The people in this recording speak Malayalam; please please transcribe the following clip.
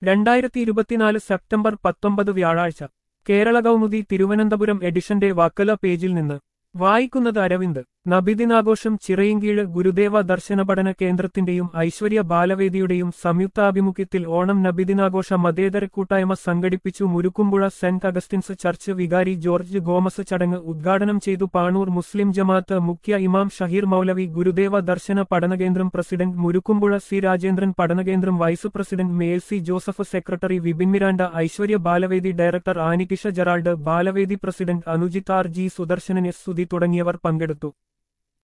രണ്ടായിരത്തി ഇരുപത്തിനാല് സെപ്റ്റംബർ പത്തൊമ്പത് വ്യാഴാഴ്ച കേരള കൗമുദി തിരുവനന്തപുരം എഡിഷന്റെ വക്കല പേജിൽ നിന്ന് വായിക്കുന്നത് അരവിന്ദ് നബിദിനാഘോഷം ചിറയിൻകീഴ് ഗുരുദേവ ദർശന പഠന കേന്ദ്രത്തിന്റെയും ഐശ്വര്യ ബാലവേദിയുടെയും സംയുക്താഭിമുഖ്യത്തിൽ ഓണം നബിദിനാഘോഷ മതേതര കൂട്ടായ്മ സംഘടിപ്പിച്ചു മുരുക്കുമ്പുഴ സെന്റ് അഗസ്റ്റിൻസ് ചർച്ച് വികാരി ജോർജ് ഗോമസ് ചടങ്ങ് ഉദ്ഘാടനം ചെയ്തു പാണൂർ മുസ്ലിം ജമാഅത്ത് മുഖ്യ ഇമാം ഷഹീർ മൗലവി ഗുരുദേവ ദർശന പഠനകേന്ദ്രം പ്രസിഡന്റ് മുരുക്കുമ്പുഴ സി രാജേന്ദ്രൻ പഠനകേന്ദ്രം vice president Melsy Joseph secretary Vipin Miranda Aishwarya Balavedi director Anikisha Gerald Balavedi president Anujith R G Sudarshanan S Sudhi തുടങ്ങിയവർ പങ്കെടുത്തു